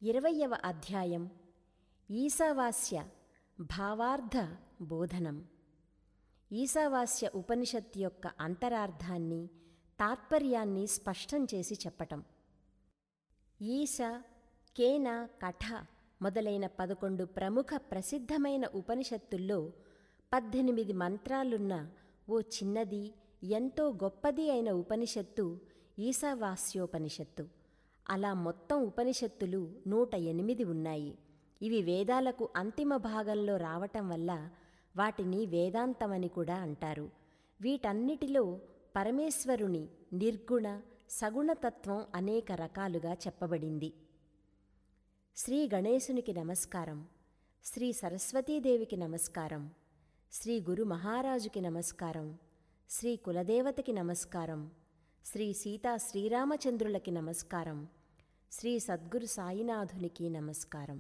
ఇరవయవ అధ్యాయం ఈశావాస్య భావార్థ బోధనం ఈశావాస్య ఉపనిషత్తు యొక్క అంతరార్థాన్ని తాత్పర్యాన్ని స్పష్టం చేసి చెప్పటం ఈశ కేన కఠ మొదలైన పదకొండు ప్రముఖ ప్రసిద్ధమైన ఉపనిషత్తుల్లో పద్దెనిమిది మంత్రాలున్న ఓ చిన్నది ఎంతో గొప్పది అయిన ఉపనిషత్తు ఈశావాస్యోపనిషత్తు అలా మొత్తం ఉపనిషత్తులు నూట ఎనిమిది ఉన్నాయి ఇవి వేదాలకు అంతిమ భాగంలో రావటం వల్ల వాటిని వేదాంతమని కూడా అంటారు వీటన్నిటిలో పరమేశ్వరుని నిర్గుణ సగుణతత్వం అనేక రకాలుగా చెప్పబడింది శ్రీ గణేశునికి నమస్కారం శ్రీ సరస్వతీదేవికి నమస్కారం శ్రీ గురు మహారాజుకి నమస్కారం శ్రీ కులదేవతకి నమస్కారం శ్రీ సీతా శ్రీరామచంద్రులకి నమస్కారం శ్రీ సద్గురు సాయినాథునికి నమస్కారం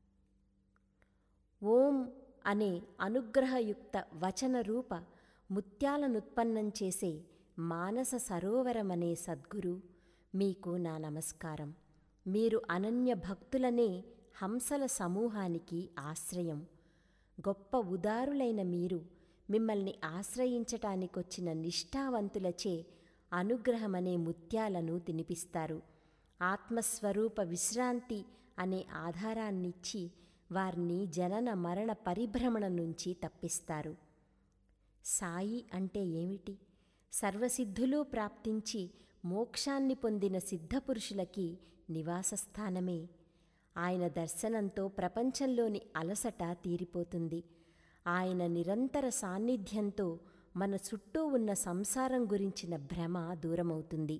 ఓం అనే అనుగ్రహయుక్త వచన రూప ముత్యాలనుత్పన్నం చేసే మానస సరోవరమనే సద్గురు మీకు నా నమస్కారం మీరు అనన్య భక్తులనే హంసల సమూహానికి ఆశ్రయం గొప్ప ఉదారులైన మీరు మిమ్మల్ని ఆశ్రయించటానికొచ్చిన నిష్ఠావంతులచే అనుగ్రహమనే ముత్యాలను తినిపిస్తారు ఆత్మస్వరూప విశ్రాంతి అనే ఆధారాన్నిచ్చి వారిని జనన మరణ పరిభ్రమణ నుంచి తప్పిస్తారు సాయి అంటే ఏమిటి సర్వసిద్ధులు ప్రాప్తించి మోక్షాన్ని పొందిన సిద్ధపురుషులకి నివాసస్థానమే ఆయన దర్శనంతో ప్రపంచంలోని అలసట తీరిపోతుంది ఆయన నిరంతర సాన్నిధ్యంతో మన చుట్టూ ఉన్న సంసారం గురించిన భ్రమ దూరమవుతుంది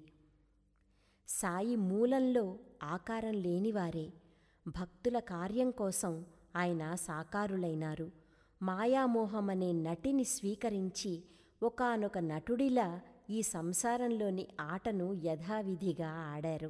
సాయి మూలంలో ఆకారం లేనివారే భక్తుల కార్యం కోసం ఆయన సాకారులైనారు మాయామోహమనే నటిని స్వీకరించి ఒకనొక నటుడిలా ఈ సంసారంలోని ఆటను యథావిధిగా ఆడారు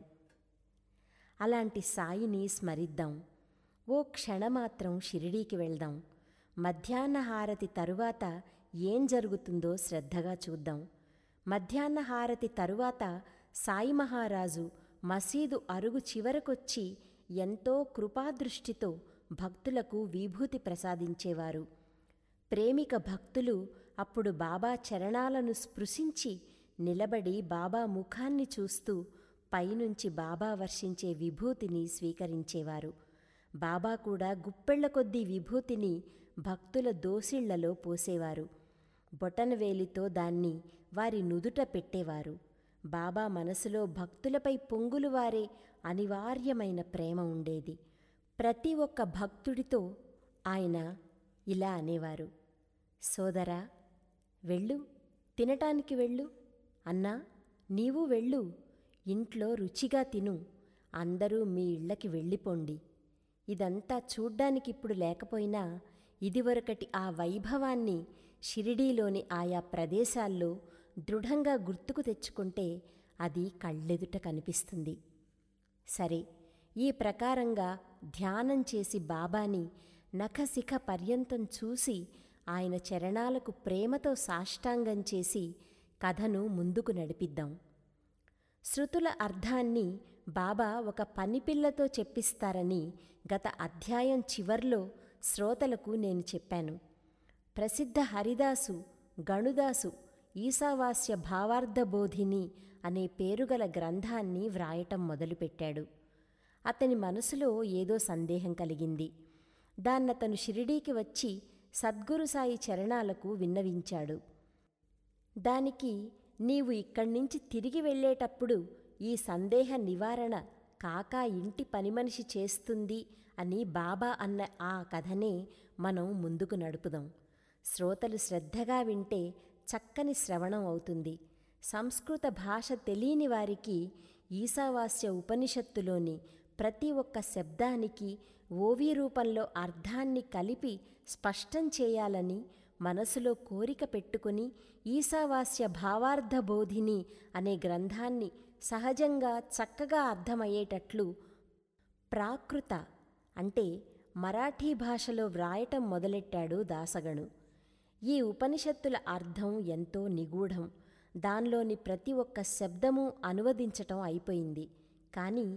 అలాంటి సాయిని స్మరిద్దాం ఓ క్షణమాత్రం షిరిడీకి వెళ్దాం మధ్యాహ్న హారతి తరువాత ఏం జరుగుతుందో శ్రద్ధగా చూద్దాం మధ్యాహ్న హారతి తరువాత సాయి మహారాజు మసీదు అరుగు చివరకొచ్చి ఎంతో కృపాదృష్టితో భక్తులకు విభూతి ప్రసాదించేవారు ప్రేమిక భక్తులు అప్పుడు బాబా చరణాలను స్పృశించి నిలబడి బాబా ముఖాన్ని చూస్తూ పైనుంచి బాబా వర్షించే విభూతిని స్వీకరించేవారు బాబా కూడా గుప్పెళ్ల కొద్దీ విభూతిని భక్తుల దోసిళ్లలో పోసేవారు బొటనవేలితో దాన్ని వారి నుదుట పెట్టేవారు బాబా మనసులో భక్తులపై పొంగులు వారే అనివార్యమైన ప్రేమ ఉండేది ప్రతి ఒక్క భక్తుడితో ఆయన ఇలా అనేవారు సోదరా వెళ్ళు తినటానికి వెళ్ళు అన్నా నీవు వెళ్ళు ఇంట్లో రుచిగా తిను అందరూ మీ ఇళ్ళకి వెళ్ళిపోండి ఇదంతా చూడ్డానికిప్పుడు లేకపోయినా ఇదివరకటి ఆ వైభవాన్ని షిరిడీలోని ఆయా ప్రదేశాల్లో దృఢంగా గుర్తుకు తెచ్చుకుంటే అది కళ్ళెదుట కనిపిస్తుంది సరే ఈ ప్రకారంగా ధ్యానం చేసి బాబాని నఖశిఖ పర్యంతం చూసి ఆయన చరణాలకు ప్రేమతో సాష్టాంగం చేసి కథను ముందుకు నడిపిద్దాం శృతుల అర్థాన్ని బాబా ఒక పనిపిల్లతో చెప్పిస్తారని గత అధ్యాయం చివర్లో శ్రోతలకు నేను చెప్పాను ప్రసిద్ధ హరిదాసు గణుదాసు ఈశావాస్య భావార్థబోధిని అనే పేరుగల గ్రంథాన్ని వ్రాయటం మొదలుపెట్టాడు అతని మనసులో ఏదో సందేహం కలిగింది దాన్నతను షిరిడీకి వచ్చి సద్గురు సాయి చరణాలకు విన్నవించాడు దానికి నీవు ఇక్కడ్నించి తిరిగి వెళ్ళేటప్పుడు ఈ సందేహ నివారణ కాకా ఇంటి పనిమనిషి చేస్తుంది అని బాబా అన్న ఆ కథనే మనం ముందుకు నడుపుదాం శ్రోతలు శ్రద్ధగా వింటే చక్కని శ్రవణం అవుతుంది సంస్కృత భాష తెలియని వారికి ఈశావాస్య ఉపనిషత్తులోని ప్రతి ఒక్క శబ్దానికి ఓవి రూపంలో అర్థాన్ని కలిపి స్పష్టం చేయాలని మనసులో కోరిక పెట్టుకుని ఈశావాస్య భావార్థ బోధిని అనే గ్రంథాన్ని సహజంగా చక్కగా అర్థమయ్యేటట్లు ప్రాకృత అంటే మరాఠీ భాషలో వ్రాయటం మొదలెట్టాడు దాసగణు ఈ ఉపనిషత్తుల అర్థం ఎంతో నిగూఢం దానిలోని ప్రతి ఒక్క శబ్దము అనువదించటం అయిపోయింది కానీ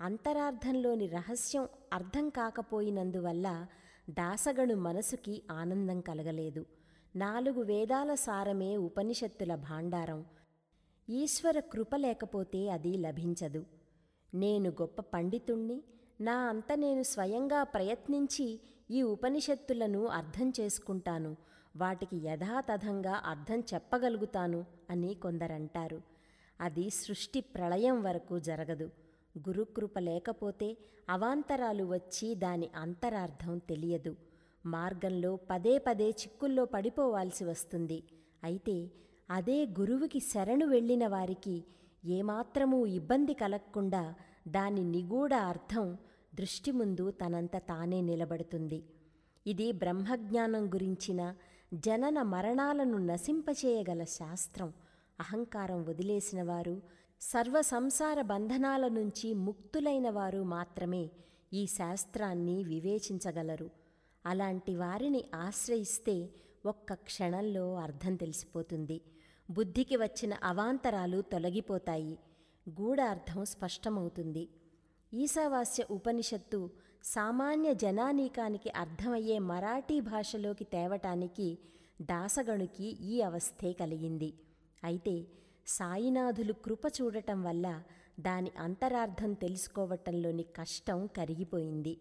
అంతరార్థంలోని రహస్యం అర్థం కాకపోయినందువల్ల దాసగణు మనసుకి ఆనందం కలగలేదు నాలుగు వేదాల సారమే ఉపనిషత్తుల భాండారం ఈశ్వర కృప లేకపోతే అది లభించదు నేను గొప్ప పండితుణ్ణి నా అంత నేను స్వయంగా ప్రయత్నించి ఈ ఉపనిషత్తులను అర్థం చేసుకుంటాను వాటికి యథాతథంగా అర్థం చెప్పగలుగుతాను అని కొందరంటారు అది సృష్టి ప్రళయం వరకు జరగదు గురుకృప లేకపోతే అవాంతరాలు వచ్చి దాని అంతరార్థం తెలియదు మార్గంలో పదే పదే చిక్కుల్లో పడిపోవాల్సి వస్తుంది అయితే అదే గురువుకి శరణు వెళ్ళిన వారికి ఏమాత్రమూ ఇబ్బంది కలగకుండా దాని నిగూఢ అర్థం దృష్టి ముందు తనంత తానే నిలబడుతుంది ఇది బ్రహ్మజ్ఞానం గురించిన జనన మరణాలను నశింపచేయగల శాస్త్రం అహంకారం వదిలేసిన వారు సర్వ సంసార బంధనాల నుంచి ముక్తులైన వారు మాత్రమే ఈ శాస్త్రాన్ని వివేచించగలరు అలాంటి వారిని ఆశ్రయిస్తే ఒక్క క్షణంలో అర్థం తెలిసిపోతుంది బుద్ధికి వచ్చిన అవాంతరాలు తొలగిపోతాయి గూఢార్థం స్పష్టమవుతుంది ఈశావాస్య ఉపనిషత్తు సామాన్య జనానీకానికి అర్థమయ్యే మరాఠీ భాషలోకి తేవటానికి దాసగణుకి ఈ అవస్థే కలిగింది అయితే సాయినాథులు కృప చూడటం వల్ల దాని అంతరార్థం తెలుసుకోవటంలోని కష్టం కరిగిపోయింది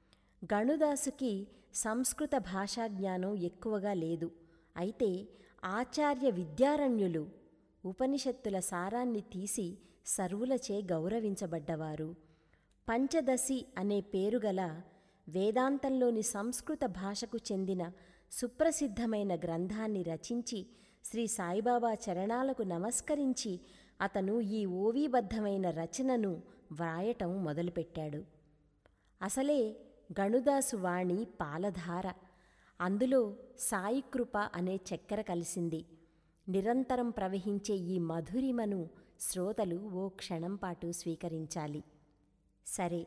గణుదాసుకి సంస్కృత భాషా జ్ఞానం ఎక్కువగా లేదు అయితే ఆచార్య విద్యారణ్యులు ఉపనిషత్తుల సారాన్ని తీసి సర్వులచే గౌరవించబడ్డవారు పంచదశి అనే పేరుగల వేదాంతంలోని సంస్కృత భాషకు చెందిన సుప్రసిద్ధమైన గ్రంథాన్ని రచించి శ్రీ సాయిబాబా చరణాలకు నమస్కరించి అతను ఈ ఓవీబద్ధమైన రచనను వ్రాయటం మొదలుపెట్టాడు అసలే గణుదాసు వాణి పాలధార అందులో సాయికృప అనే చక్కెర కలిసింది నిరంతరం ప్రవహించే ఈ మధురిమను శ్రోతలు ఓ క్షణం పాటు స్వీకరించాలి సరే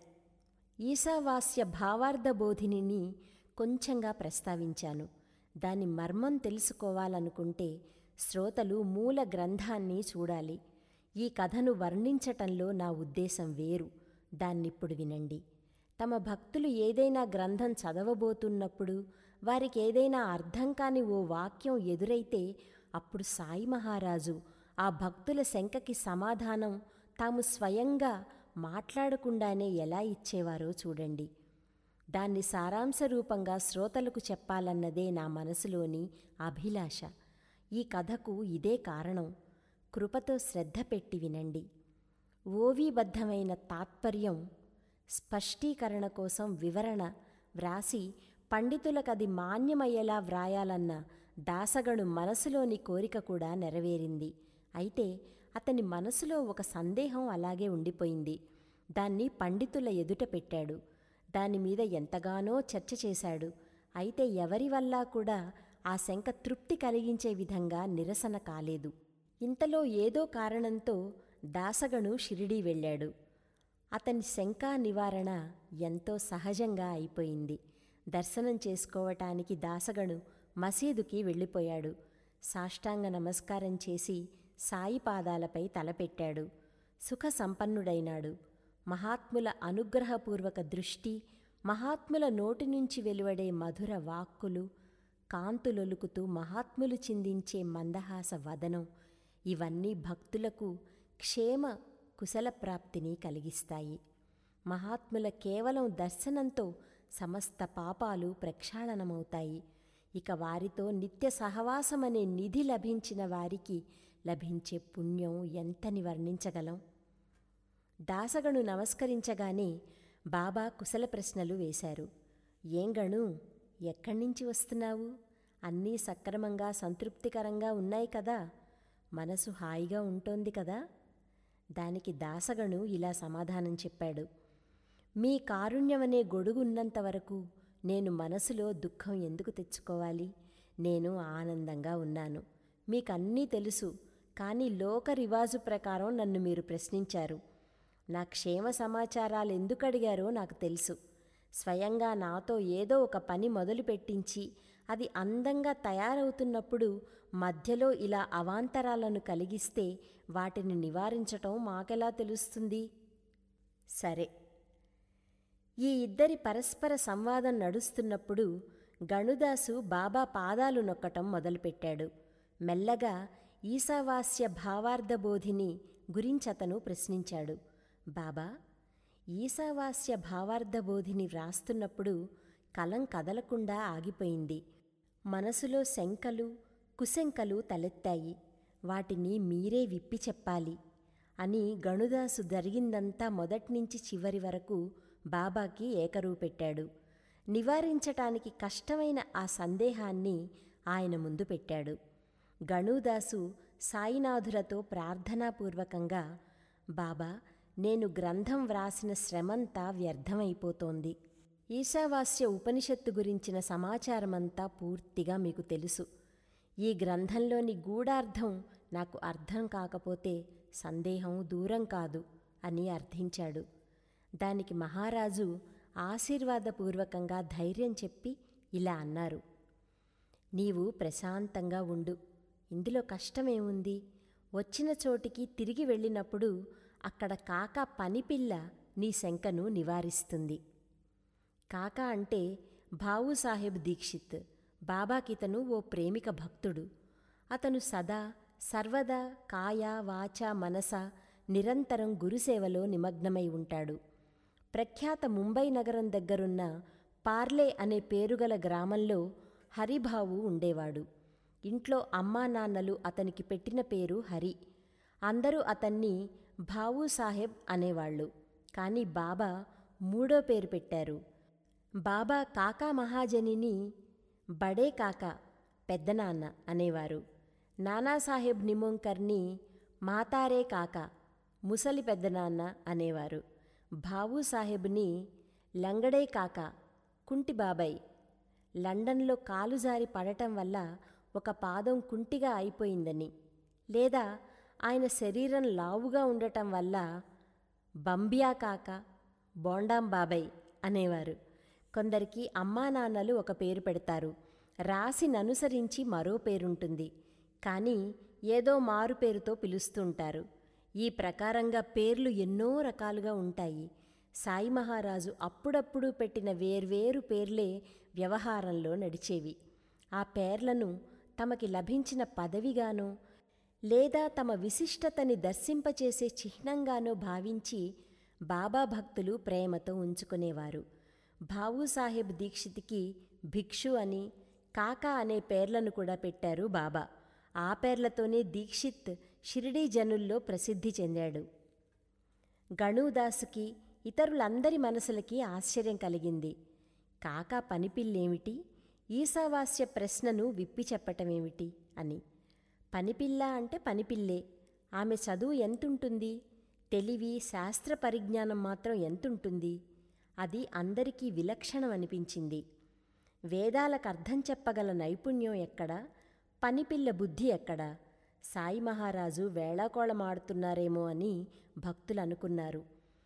ఈశావాస్య భావార్థ బోధినిని కొంచెంగా ప్రస్తావించాను దాని మర్మం తెలుసుకోవాలనుకుంటే శ్రోతలు మూల గ్రంథాన్ని చూడాలి ఈ కథను వర్ణించటంలో నా ఉద్దేశం వేరు దాన్నిప్పుడు వినండి తమ భక్తులు ఏదైనా గ్రంథం చదవబోతున్నప్పుడు వారికి ఏదైనా అర్థం కాని ఓ వాక్యం ఎదురైతే అప్పుడు సాయి మహారాజు ఆ భక్తుల శంకకి సమాధానం తాము స్వయంగా మాట్లాడకుండానే ఎలా ఇచ్చేవారో చూడండి దాన్ని సారాంశ రూపంగా శ్రోతలకు చెప్పాలన్నదే నా మనసులోని అభిలాష ఈ కథకు ఇదే కారణం కృపతో శ్రద్ధ పెట్టి వినండి ఓవీబద్ధమైన తాత్పర్యం స్పష్టీకరణ కోసం వివరణ వ్రాసి పండితులకది మాన్యమయ్యేలా వ్రాయాలన్న దాసగణు మనసులోని కోరిక కూడా నెరవేరింది అయితే అతని మనసులో ఒక సందేహం అలాగే ఉండిపోయింది దాన్ని పండితుల ఎదుట పెట్టాడు దానిమీద ఎంతగానో చర్చ చేశాడు అయితే ఎవరి వల్ల కూడా ఆ శంక తృప్తి కలిగించే విధంగా నిరసన కాలేదు ఇంతలో ఏదో కారణంతో దాసగణు షిరిడీ వెళ్ళాడు అతని శంకా నివారణ ఎంతో సహజంగా అయిపోయింది దర్శనం చేసుకోవటానికి దాసగణు మసీదుకి వెళ్ళిపోయాడు సాష్టాంగ నమస్కారం చేసి సాయి పాదాలపై తలపెట్టాడు సుఖ సంపన్నుడైనాడు మహాత్ముల అనుగ్రహపూర్వక దృష్టి మహాత్ముల నోటి నుంచి వెలువడే మధుర వాక్కులు కాంతులొలుకుతూ మహాత్ములు చిందించే మందహాస వదనం ఇవన్నీ భక్తులకు క్షేమ కుశల ప్రాప్తిని కలిగిస్తాయి మహాత్ముల కేవలం దర్శనంతో సమస్త పాపాలు ప్రక్షాళనమవుతాయి ఇక వారితో నిత్య సహవాసమనే నిధి లభించిన వారికి లభించే పుణ్యం ఎంతని వర్ణించగలం దాసగణు నమస్కరించగానే బాబా కుశల ప్రశ్నలు వేశారు ఏం గణు ఎక్కడి నుంచి వస్తున్నావు అన్నీ సక్రమంగా సంతృప్తికరంగా ఉన్నాయి కదా మనసు హాయిగా ఉంటోంది కదా దానికి దాసగణు ఇలా సమాధానం చెప్పాడు మీ కారుణ్యమనే గొడుగున్నంత వరకు నేను మనసులో దుఃఖం ఎందుకు తెచ్చుకోవాలి నేను ఆనందంగా ఉన్నాను మీకన్నీ తెలుసు కానీ లోక రివాజు ప్రకారం నన్ను మీరు ప్రశ్నించారు నా క్షేమ సమాచారాలు ఎందుకు అడిగారో నాకు తెలుసు స్వయంగా నాతో ఏదో ఒక పని మొదలు పెట్టించి అది అందంగా తయారవుతున్నప్పుడు మధ్యలో ఇలా అవాంతరాలను కలిగిస్తే వాటిని నివారించటం మాకెలా తెలుస్తుంది సరే ఈ ఇద్దరి పరస్పర సంవాదం నడుస్తున్నప్పుడు గణుదాసు బాబా పాదాలు నొక్కటం మొదలుపెట్టాడు మెల్లగా ఈశావాస్య భావార్థబోధిని గురించతను ప్రశ్నించాడు బాబా ఈశావాస్య భావార్థబోధిని వ్రాస్తున్నప్పుడు కలం కదలకుండా ఆగిపోయింది మనసులో శంకలు కుశంకలు తలెత్తాయి వాటిని మీరే విప్పి చెప్పాలి అని గణుదాసు జరిగిందంతా మొదట్నుంచి చివరి వరకు బాబాకి ఏకరువు పెట్టాడు నివారించటానికి కష్టమైన ఆ సందేహాన్ని ఆయన ముందు పెట్టాడు గణుదాసు సాయినాథులతో ప్రార్థనాపూర్వకంగా బాబా నేను గ్రంథం వ్రాసిన శ్రమంతా వ్యర్థమైపోతోంది ఈశావాస్య ఉపనిషత్తు గురించిన సమాచారమంతా పూర్తిగా మీకు తెలుసు ఈ గ్రంథంలోని గూఢార్థం నాకు అర్థం కాకపోతే సందేహం దూరం కాదు అని అర్థించాడు దానికి మహారాజు ఆశీర్వాదపూర్వకంగా ధైర్యం చెప్పి ఇలా అన్నారు నీవు ప్రశాంతంగా ఉండు ఇందులో కష్టమేముంది వచ్చిన చోటికి తిరిగి వెళ్ళినప్పుడు అక్కడ కాక పనిపిల్ల నీ శంకను నివారిస్తుంది కాక అంటే భావు సాహెబ్ దీక్షిత్ బాబాకితను ఓ ప్రేమిక భక్తుడు అతను సదా సర్వదా కాయ వాచ మనస నిరంతరం గురుసేవలో నిమగ్నమై ఉంటాడు ప్రఖ్యాత ముంబై నగరం దగ్గరున్న పార్లే అనే పేరుగల గ్రామంలో హరిభావు ఉండేవాడు ఇంట్లో అమ్మా నాన్నలు అతనికి పెట్టిన పేరు హరి అందరూ అతన్ని భావు సాహెబ్ అనేవాళ్ళు కానీ బాబా మూడో పేరు పెట్టారు బాబా కాకా మహాజనిని బడే కాకా పెద్దనాన్న అనేవారు నానాసాహెబ్ నిమోంకర్ని మాతారే కాకా ముసలి పెద్దనాన్న అనేవారు భావు సాహెబ్ని లంగడే కాకా కుంటి బాబాయ్ లండన్లో కాలు జారి పడటం వల్ల ఒక పాదం కుంటిగా అయిపోయిందని లేదా ఆయన శరీరం లావుగా ఉండటం వల్ల బంబియా కాక బోండాం బాబాయ్ అనేవారు కొందరికి అమ్మా నాన్నలు ఒక పేరు పెడతారు రాసిననుసరించి మరో పేరుంటుంది కానీ ఏదో మారు పేరుతో పిలుస్తుంటారు ఈ ప్రకారంగా పేర్లు ఎన్నో రకాలుగా ఉంటాయి సాయి మహారాజు అప్పుడప్పుడు పెట్టిన వేర్వేరు పేర్లే వ్యవహారంలో నడిచేవి ఆ పేర్లను తమకి లభించిన పదవిగానో లేదా తమ విశిష్టతని దర్శింపచేసే చిహ్నంగానో భావించి బాబా భక్తులు ప్రేమతో ఉంచుకునేవారు భావు సాహెబ్ దీక్షిత్కి భిక్షు అని కాకా అనే పేర్లను కూడా పెట్టారు బాబా ఆ పేర్లతోనే దీక్షిత్ షిరిడీ జనుల్లో ప్రసిద్ధి చెందాడు గణుదాసుకి ఇతరులందరి మనసులకి ఆశ్చర్యం కలిగింది కాకా పనిపిల్లేమిటి ఈశావాస్య ప్రశ్నను విప్పి చెప్పటమేమిటి అని పనిపిల్ల అంటే పనిపిల్లే ఆమె చదువు ఎంతుంటుంది తెలివి శాస్త్ర పరిజ్ఞానం మాత్రం ఎంతుంటుంది అది అందరికీ విలక్షణం అనిపించింది వేదాలకు అర్థం చెప్పగల నైపుణ్యం ఎక్కడ పనిపిల్ల బుద్ధి ఎక్కడ సాయి మహారాజు వేళాకోళమాడుతున్నారేమో అని భక్తులు అనుకున్నారు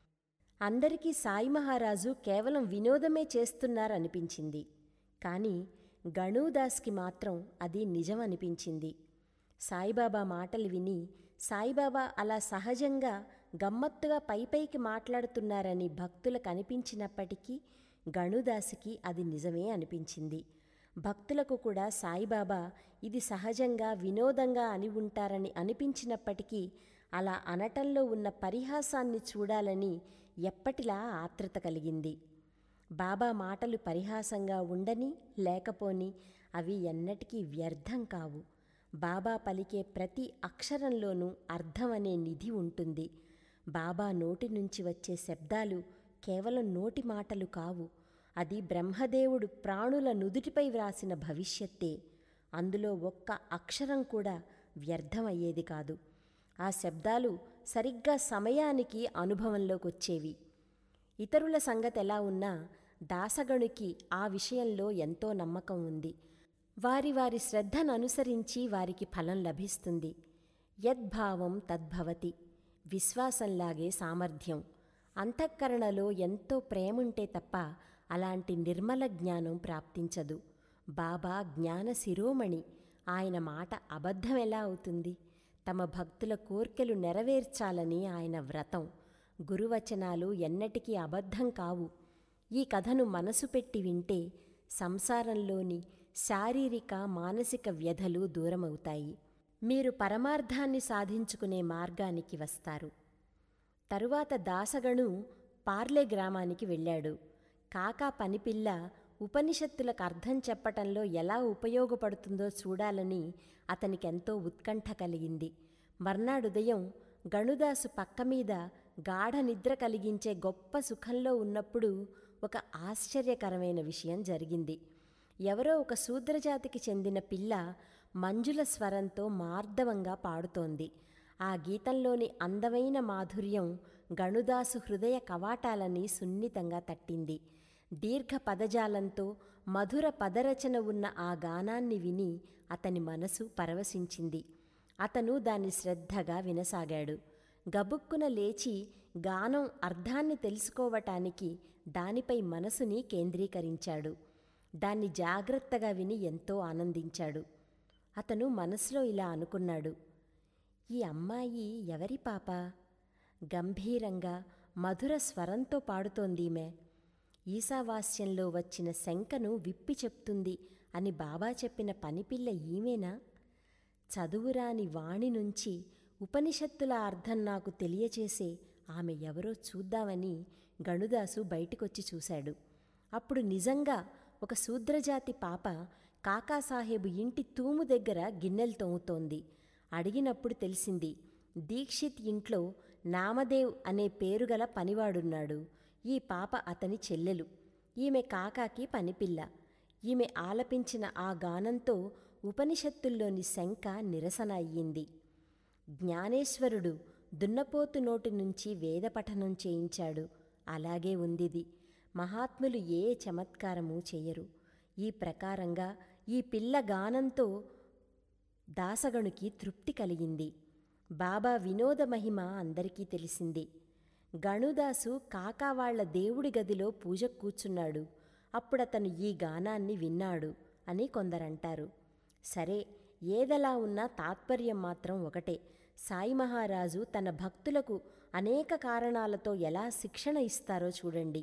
అందరికీ సాయి మహారాజు కేవలం వినోదమే చేస్తున్నారనిపించింది కానీ గణూదాస్కి మాత్రం అది నిజం అనిపించింది సాయిబాబా మాటలు విని సాయిబాబా అలా సహజంగా గమ్మత్తుగా పైపైకి మాట్లాడుతున్నారని భక్తులకు అనిపించినప్పటికీ గణుదాసుకి అది నిజమే అనిపించింది భక్తులకు కూడా సాయిబాబా ఇది సహజంగా వినోదంగా అని ఉంటారని అనిపించినప్పటికీ అలా అనటంలో ఉన్న పరిహాసాన్ని చూడాలని ఎప్పటిలా ఆత్రత కలిగింది బాబా మాటలు పరిహాసంగా ఉండని లేకపోని అవి ఎన్నటికీ వ్యర్థం కావు బాబా పలికే ప్రతి అక్షరంలోనూ అర్థం అనే నిధి ఉంటుంది బాబా నోటి నుంచి వచ్చే శబ్దాలు కేవలం నోటి మాటలు కావు అది బ్రహ్మదేవుడు ప్రాణుల నుదుటిపై వ్రాసిన భవిష్యత్తే అందులో ఒక్క అక్షరం కూడా వ్యర్థమయ్యేది కాదు ఆ శబ్దాలు సరిగ్గా సమయానికి అనుభవంలోకి వచ్చేవి ఇతరుల సంగతి ఎలా ఉన్నా దాసగణుకి ఆ విషయంలో ఎంతో నమ్మకం ఉంది వారి వారి శ్రద్ధను అనుసరించి వారికి ఫలం లభిస్తుంది యద్భావం తద్భవతి విశ్వాసంలాగే సామర్థ్యం అంతఃకరణలో ఎంతో ప్రేముంటే తప్ప అలాంటి నిర్మల జ్ఞానం ప్రాప్తించదు బాబా జ్ఞాన శిరోమణి ఆయన మాట అబద్ధం ఎలా అవుతుంది తమ భక్తుల కోర్కెలు నెరవేర్చాలని ఆయన వ్రతం గురువచనాలు ఎన్నటికీ అబద్ధం కావు ఈ కథను మనసు పెట్టి వింటే సంసారంలోని శారీరక మానసిక వ్యధలు దూరమవుతాయి మీరు పరమార్థాన్ని సాధించుకునే మార్గానికి వస్తారు తరువాత దాసగణు పార్లే గ్రామానికి వెళ్ళాడు కాకా పనిపిల్ల ఉపనిషత్తులకు అర్థం చెప్పటంలో ఎలా ఉపయోగపడుతుందో చూడాలని అతనికెంతో ఉత్కంఠ కలిగింది మర్నాడుదయం గణుదాసు పక్క మీద గాఢ నిద్ర కలిగించే గొప్ప సుఖంలో ఉన్నప్పుడు ఒక ఆశ్చర్యకరమైన విషయం జరిగింది ఎవరో ఒక శూద్రజాతికి చెందిన పిల్ల మంజుల స్వరంతో మార్దవంగా పాడుతోంది ఆ గీతంలోని అందమైన మాధుర్యం గణుదాసు హృదయ కవాటాలని సున్నితంగా తట్టింది దీర్ఘ పదజాలంతో మధుర పదరచన ఉన్న ఆ గానాన్ని విని అతని మనసు పరవశించింది అతను దాన్ని శ్రద్ధగా వినసాగాడు గబుక్కున లేచి గానం అర్థాన్ని తెలుసుకోవటానికి దానిపై మనసుని కేంద్రీకరించాడు దాన్ని జాగ్రత్తగా విని ఎంతో ఆనందించాడు అతను మనసులో ఇలా అనుకున్నాడు ఈ అమ్మాయి ఎవరి పాప గంభీరంగా మధుర స్వరంతో పాడుతోందీమె ఈశావాస్యంలో వచ్చిన శంకను విప్పి చెప్తుంది అని బాబా చెప్పిన పనిపిల్ల ఈమెనా చదువురాని వాణి నుంచి ఉపనిషత్తుల అర్థం నాకు తెలియచేసే ఆమె ఎవరో చూద్దామని గణుదాసు బయటికొచ్చి చూశాడు అప్పుడు నిజంగా ఒక శూద్రజాతి పాప కాకాసాహేబు ఇంటి తూము దగ్గర గిన్నెలు తోముతోంది అడిగినప్పుడు తెలిసింది దీక్షిత్ ఇంట్లో నామదేవ్ అనే పేరుగల పనివాడున్నాడు ఈ పాప అతని చెల్లెలు ఈమె కాకాకి పనిపిల్ల ఈమె ఆలపించిన ఆ గానంతో ఉపనిషత్తుల్లోని శంక నిరసన అయ్యింది జ్ఞానేశ్వరుడు దున్నపోతు నోటి నుంచి వేదపఠనం చేయించాడు అలాగే ఉందిది మహాత్ములు ఏ చమత్కారము చెయ్యరు ఈ ప్రకారంగా ఈ పిల్ల గానంతో దాసగణుకి తృప్తి కలిగింది బాబా వినోద మహిమ అందరికీ తెలిసింది గణుదాసు కాకావాళ్ల దేవుడి గదిలో పూజ కూర్చున్నాడు అప్పుడతను ఈ గానాన్ని విన్నాడు అని కొందరంటారు సరే ఏదలా ఉన్నా తాత్పర్యం మాత్రం ఒకటే సాయి మహారాజు తన భక్తులకు అనేక కారణాలతో ఎలా శిక్షణ ఇస్తారో చూడండి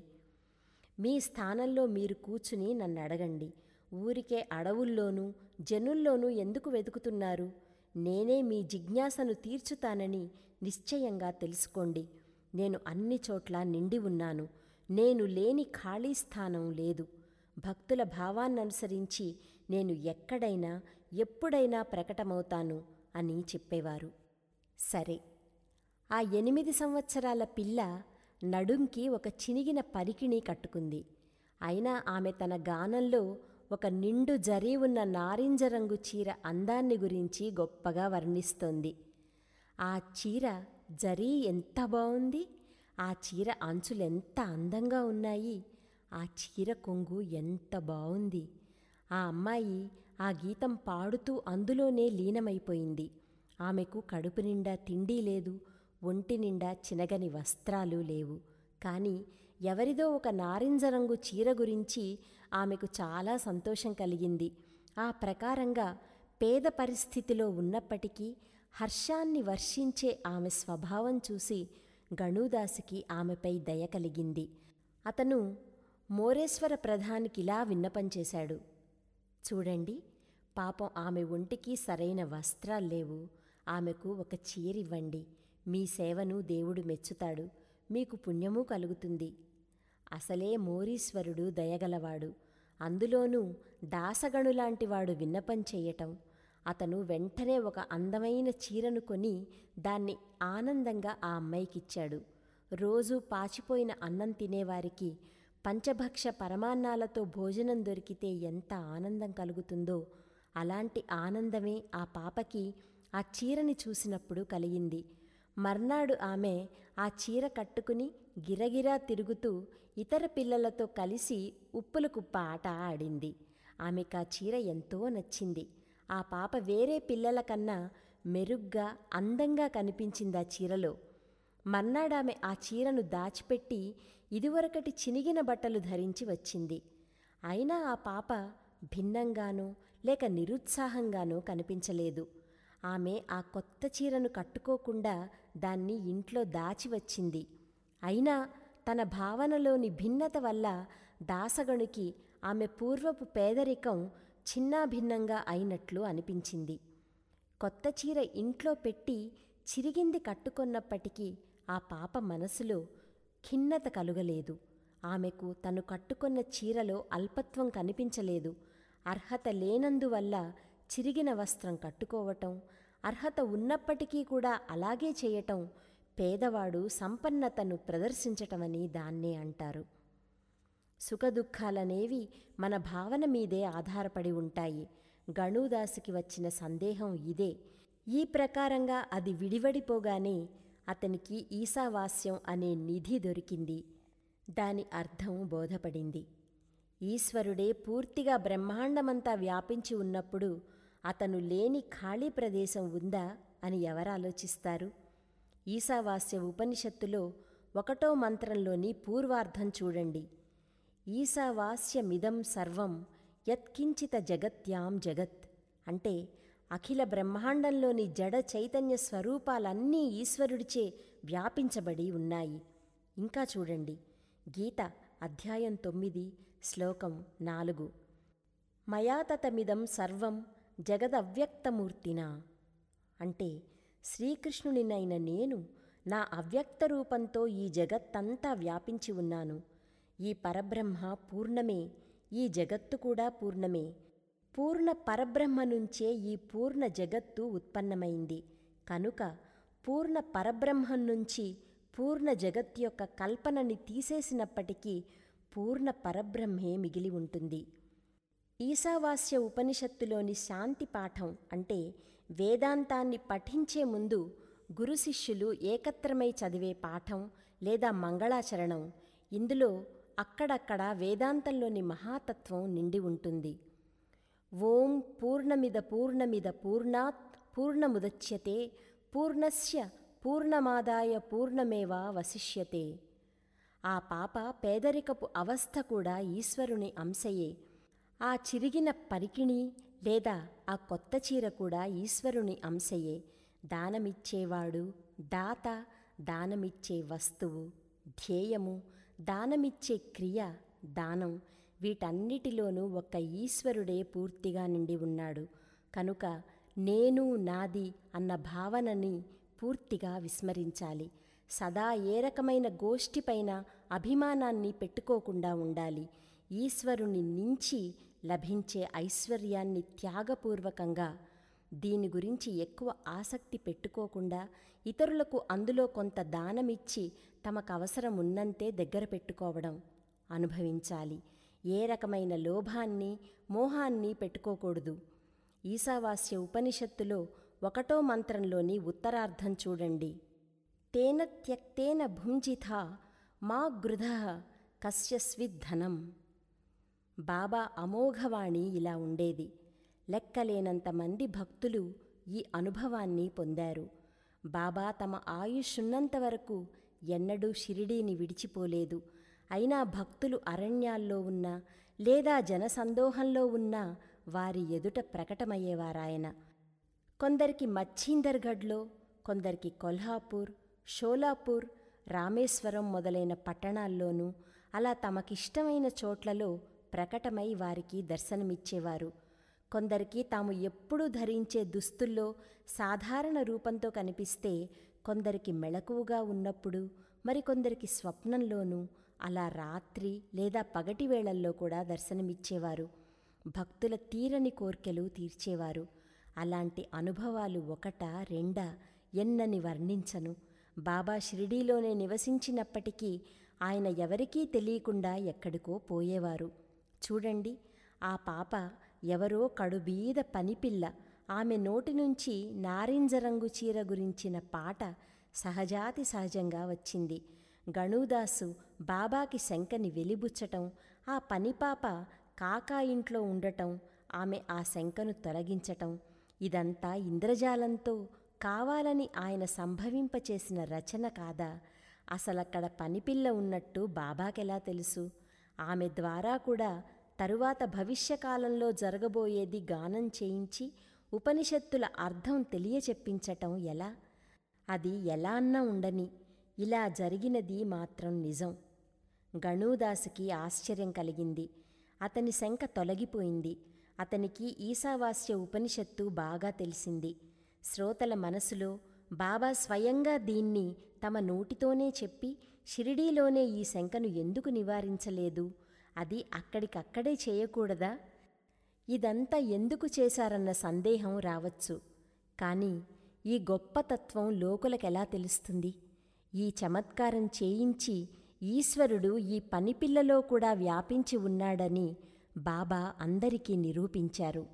మీ స్థానంలో మీరు కూర్చుని నన్ను అడగండి ఊరికే అడవుల్లోనూ జనుల్లోనూ ఎందుకు వెతుకుతున్నారు నేనే మీ జిజ్ఞాసను తీర్చుతానని నిశ్చయంగా తెలుసుకోండి నేను అన్ని చోట్ల నిండి ఉన్నాను నేను లేని ఖాళీ స్థానం లేదు భక్తుల భావాన్ననుసరించి నేను ఎక్కడైనా ఎప్పుడైనా ప్రకటమవుతాను అని చెప్పేవారు సరే ఆ ఎనిమిది సంవత్సరాల పిల్ల నడుంకి ఒక చినిగిన పరికిణి కట్టుకుంది అయినా ఆమె తన గానంలో ఒక నిండు జరీ ఉన్న నారింజ రంగు చీర అందాన్ని గురించి గొప్పగా వర్ణిస్తోంది ఆ చీర జరీ ఎంత బాగుంది ఆ చీర అంచులు ఎంత అందంగా ఉన్నాయి ఆ చీర కొంగు ఎంత బాగుంది ఆ అమ్మాయి ఆ గీతం పాడుతూ అందులోనే లీనమైపోయింది ఆమెకు కడుపు నిండా తిండి లేదు ఒంటి నిండా చినగని వస్త్రాలు లేవు కానీ ఎవరిదో ఒక నారింజ రంగు చీర గురించి ఆమెకు చాలా సంతోషం కలిగింది ఆ ప్రకారంగా పేద పరిస్థితిలో ఉన్నప్పటికీ హర్షాన్ని వర్షించే ఆమె స్వభావం చూసి గణుదాసుకి ఆమెపై దయ కలిగింది అతను మోరేశ్వర ప్రధానికిలా విన్నపం చేశాడు చూడండి పాపం ఆమె ఒంటికి సరైన వస్త్రాలు లేవు ఆమెకు ఒక చీరివ్వండి మీ సేవను దేవుడు మెచ్చుతాడు మీకు పుణ్యము కలుగుతుంది అసలే మోరీశ్వరుడు దయగలవాడు అందులోనూ దాసగణులాంటివాడు విన్నపం చెయ్యటం అతను వెంటనే ఒక అందమైన చీరను కొని దాన్ని ఆనందంగా ఆ అమ్మాయికిచ్చాడు రోజూ పాచిపోయిన అన్నం తినేవారికి పంచభక్ష పరమాన్నాలతో భోజనం దొరికితే ఎంత ఆనందం కలుగుతుందో అలాంటి ఆనందమే ఆ పాపకి ఆ చీరని చూసినప్పుడు కలిగింది మర్నాడు ఆమె ఆ చీర కట్టుకుని గిరగిరా తిరుగుతూ ఇతర పిల్లలతో కలిసి ఉప్పుల కుప్ప ఆట ఆడింది ఆమెకు ఆ చీర ఎంతో నచ్చింది ఆ పాప వేరే పిల్లల కన్నా మెరుగ్గా అందంగా కనిపించింది ఆ చీరలో మర్నాడామె ఆ చీరను దాచిపెట్టి ఇదివరకటి చినిగిన బట్టలు ధరించి వచ్చింది అయినా ఆ పాప భిన్నంగానో లేక నిరుత్సాహంగానో కనిపించలేదు ఆమె ఆ కొత్త చీరను కట్టుకోకుండా దాన్ని ఇంట్లో దాచి వచ్చింది అయినా తన భావనలోని భిన్నత వల్ల దాసగణుకి ఆమె పూర్వపు పేదరికం చిన్నాభిన్నంగా అయినట్లు అనిపించింది కొత్త చీర ఇంట్లో పెట్టి చిరిగింది కట్టుకొన్నప్పటికీ ఆ పాప మనసులో ఖిన్నత కలుగలేదు ఆమెకు తను కట్టుకొన్న చీరలో అల్పత్వం కనిపించలేదు అర్హత లేనందువల్ల చిరిగిన వస్త్రం కట్టుకోవటం అర్హత ఉన్నప్పటికీ కూడా అలాగే చేయటం పేదవాడు సంపన్నతను ప్రదర్శించటమని దాన్నే అంటారు సుఖదుఖాలనేవి మన భావన మీదే ఆధారపడి ఉంటాయి గణుదాసుకి వచ్చిన సందేహం ఇదే ఈ ప్రకారంగా అది విడివడిపోగానే అతనికి ఈశావాస్యం అనే నిధి దొరికింది దాని అర్థం బోధపడింది ఈశ్వరుడే పూర్తిగా బ్రహ్మాండమంతా వ్యాపించి ఉన్నప్పుడు అతను లేని ఖాళీ ప్రదేశం ఉందా అని ఎవరు ఆలోచిస్తారు ఈశావాస్య ఉపనిషత్తులో ఒకటో మంత్రంలోని పూర్వార్ధం చూడండి ఈశావాస్యమిదం సర్వం యత్కించిత జగత్యాం జగత్ అంటే అఖిల బ్రహ్మాండంలోని జడ చైతన్య స్వరూపాలన్నీ ఈశ్వరుడిచే వ్యాపించబడి ఉన్నాయి ఇంకా చూడండి గీత అధ్యాయం తొమ్మిది శ్లోకం నాలుగు మయాతతమిదం సర్వం జగదవ్యక్తమూర్తినా అంటే శ్రీకృష్ణునినైన నేను నా అవ్యక్త రూపంతో ఈ జగత్తంతా వ్యాపించి ఉన్నాను ఈ పరబ్రహ్మ పూర్ణమే ఈ జగత్తు కూడా పూర్ణమే పూర్ణ పరబ్రహ్మ నుంచే ఈ పూర్ణ జగత్తు ఉత్పన్నమైంది కనుక పూర్ణ పరబ్రహ్మం నుంచి పూర్ణ జగత్ యొక్క కల్పనని తీసేసినప్పటికీ పూర్ణ పరబ్రహ్మే మిగిలి ఉంటుంది ఈశావాస్య ఉపనిషత్తులోని శాంతి పాఠం అంటే వేదాంతాన్ని పఠించే ముందు గురు శిష్యులు ఏకత్రమై చదివే పాఠం లేదా మంగళాచరణం ఇందులో అక్కడక్కడ వేదాంతంలోని మహాతత్వం నిండి ఉంటుంది ఓం పూర్ణమిద పూర్ణమిద పూర్ణాత్ పూర్ణముదచ్యతే పూర్ణస్య పూర్ణమాదాయ పూర్ణమేవా వశిష్యతే ఆ పాప పేదరికపు అవస్థ కూడా ఈశ్వరుని అంశయే ఆ చిరిగిన పరికిణి లేదా ఆ కొత్త చీర కూడా ఈశ్వరుని అంశయే దానమిచ్చేవాడు దాత దానమిచ్చే వస్తువు ధ్యేయము దానమిచ్చే క్రియ దానం వీటన్నిటిలోనూ ఒక్క ఈశ్వరుడే పూర్తిగా నిండి ఉన్నాడు కనుక నేను నాది అన్న భావనని పూర్తిగా విస్మరించాలి సదా ఏ రకమైన గోష్ఠిపైన అభిమానాన్ని పెట్టుకోకుండా ఉండాలి ఈశ్వరుని నుంచి లభించే ఐశ్వర్యాన్ని త్యాగపూర్వకంగా దీని గురించి ఎక్కువ ఆసక్తి పెట్టుకోకుండా ఇతరులకు అందులో కొంత దానమిచ్చి తమకు అవసరం ఉన్నంతే దగ్గర పెట్టుకోవడం అనుభవించాలి ఏ రకమైన లోభాన్ని మోహాన్ని పెట్టుకోకూడదు ఈశావాస్య ఉపనిషత్తులో ఒకటో మంత్రంలోని ఉత్తరార్ధం చూడండి తేన త్యక్తేన భుంజిథ మా గృధ కస్యస్విద్ధనం బాబా అమోఘవాణి ఇలా ఉండేది లెక్కలేనంత మంది భక్తులు ఈ అనుభవాన్ని పొందారు బాబా తమ ఆయుష్నున్నంత వరకు ఎన్నడూ షిరిడీని విడిచిపోలేదు అయినా భక్తులు అరణ్యాల్లో ఉన్నా లేదా జనసందోహంలో ఉన్నా వారి ఎదుట ప్రకటమయ్యేవారాయన కొందరికి మచ్చిందర్గఢ్లో కొందరికి కొల్హాపూర్ షోలాపూర్ రామేశ్వరం మొదలైన పట్టణాల్లోనూ అలా తమకిష్టమైన చోట్లలో ప్రకటమై వారికి దర్శనమిచ్చేవారు కొందరికి తాము ఎప్పుడూ ధరించే దుస్తుల్లో సాధారణ రూపంతో కనిపిస్తే కొందరికి మెళకువగా ఉన్నప్పుడు మరికొందరికి స్వప్నంలోనూ అలా రాత్రి లేదా పగటి వేళల్లో కూడా దర్శనమిచ్చేవారు భక్తుల తీరని కోర్కెలు తీర్చేవారు అలాంటి అనుభవాలు ఒకట రెండా ఎన్నని వర్ణించను బాబా షిరిడీలోనే నివసించినప్పటికీ ఆయన ఎవరికీ తెలియకుండా ఎక్కడికో పోయేవారు చూడండి ఆ పాప ఎవరో కడుబీద పనిపిల్ల ఆమె నోటి నుంచి నారింజ రంగు చీర గురించిన పాట సహజాతి సహజంగా వచ్చింది గణుదాసు బాబాకి శంకని వెలిబుచ్చటం ఆ పనిపాప కాకా ఇంట్లో ఉండటం ఆమె ఆ శంకను తొలగించటం ఇదంతా ఇంద్రజాలంతో కావాలని ఆయన సంభవింపచేసిన రచన కాదా అసలక్కడ పనిపిల్ల ఉన్నట్టు బాబాకెలా తెలుసు ఆమె ద్వారా కూడా తరువాత భవిష్యకాలంలో జరగబోయేది గానం చేయించి ఉపనిషత్తుల అర్థం తెలియచెప్పించటం ఎలా అది ఎలా అన్నా ఉండని ఇలా జరిగినది మాత్రం నిజం గణూదాసుకి ఆశ్చర్యం కలిగింది అతని శంక తొలగిపోయింది అతనికి ఈశావాస్య ఉపనిషత్తు బాగా తెలిసింది శ్రోతల మనసులో బాబా స్వయంగా దీన్ని తమ నోటితోనే చెప్పి షిరిడీలోనే ఈ శంకను ఎందుకు నివారించలేదు అది అక్కడికక్కడే చేయకూడదా ఇదంతా ఎందుకు చేశారన్న సందేహం రావచ్చు కానీ ఈ గొప్ప తత్వం లోకులకెలా తెలుస్తుంది ఈ చమత్కారం చేయించి ఈశ్వరుడు ఈ పనిపిల్లలో కూడా వ్యాపించి ఉన్నాడని బాబా అందరికీ నిరూపించారు